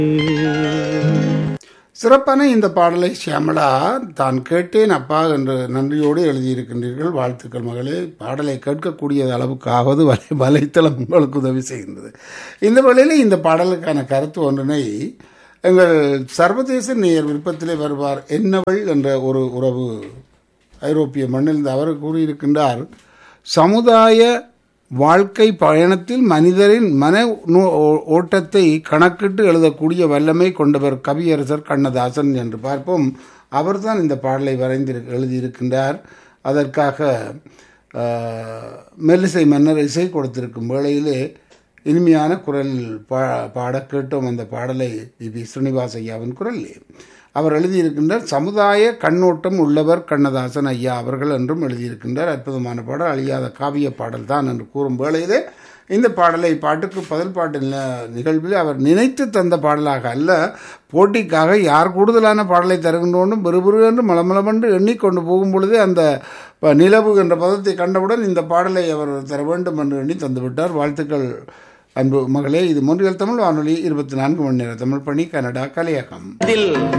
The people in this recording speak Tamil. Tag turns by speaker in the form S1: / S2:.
S1: சிறப்பான இந்த பாடலை சியாமளா தான் கேட்டேன் அப்பா என்று நன்றியோடு எழுதியிருக்கின்றீர்கள் வாழ்த்துக்கள் மகளே பாடலை கேட்கக்கூடிய அளவுக்காவது வலை வலைத்தளம் உங்களுக்கு உதவி செய்கின்றது இந்த வேளையில் இந்த பாடலுக்கான கருத்து ஒன்றினை எங்கள் சர்வதேச நேயர் விருப்பத்திலே வருவார் என்னவள் என்ற ஒரு உறவு ஐரோப்பிய மண்ணில் அவர் கூறியிருக்கின்றார் சமுதாய வாழ்க்கை பயணத்தில் மனிதரின் மன நோ- ஓ- ஓட்டத்தை கணக்கிட்டு எழுதக்கூடிய வல்லமை கொண்டவர் கவியரசர் கண்ணதாசன் என்று பார்ப்போம் அவர்தான் இந்த பாடலை வரைந்து எழுதியிருக்கின்றார் அதற்காக ஆஹ், மெல்லிசை மன்னர் இசை கொடுத்திருக்கும் வேளையிலே இனிமையான குரலில் பா பாட கேட்டோம் அந்த பாடலை பி ஸ்ரீனிவாஸ் ஐயாவின் குரலிலே அவர் எழுதியிருக்கின்றார் சமுதாய கண்ணோட்டம் உள்ளவர் கண்ணதாசன் ஐயா அவர்கள் என்றும் எழுதியிருக்கின்றார் அற்புதமான பாடல் அழியாத காவிய பாடல் தான் என்று கூறும் வேளையிலே இந்த பாடலை பாட்டுக்கு பதில் பாட்டு நில- நிகழ்வில் அவர் நினைத்து தந்த பாடலாக அல்ல போட்டிக்காக யார் கூடுதலான பாடலை தருகின்றோனும் பெருபெரு என்று மலமளமென்று எண்ணிக்கொண்டு போகும் பொழுதே அந்த ப- நிலவு என்ற பதத்தை கண்டவுடன் இந்த பாடலை அவர் தர வேண்டும் என்று எண்ணி தந்துவிட்டார் வாழ்த்துக்கள் அன்பு மகளே இது மொன்றியல் தமிழ் வானொலி இருபத்தி நான்கு மணி நேர தமிழ் பணி கனடா கலையகம்
S2: இதில்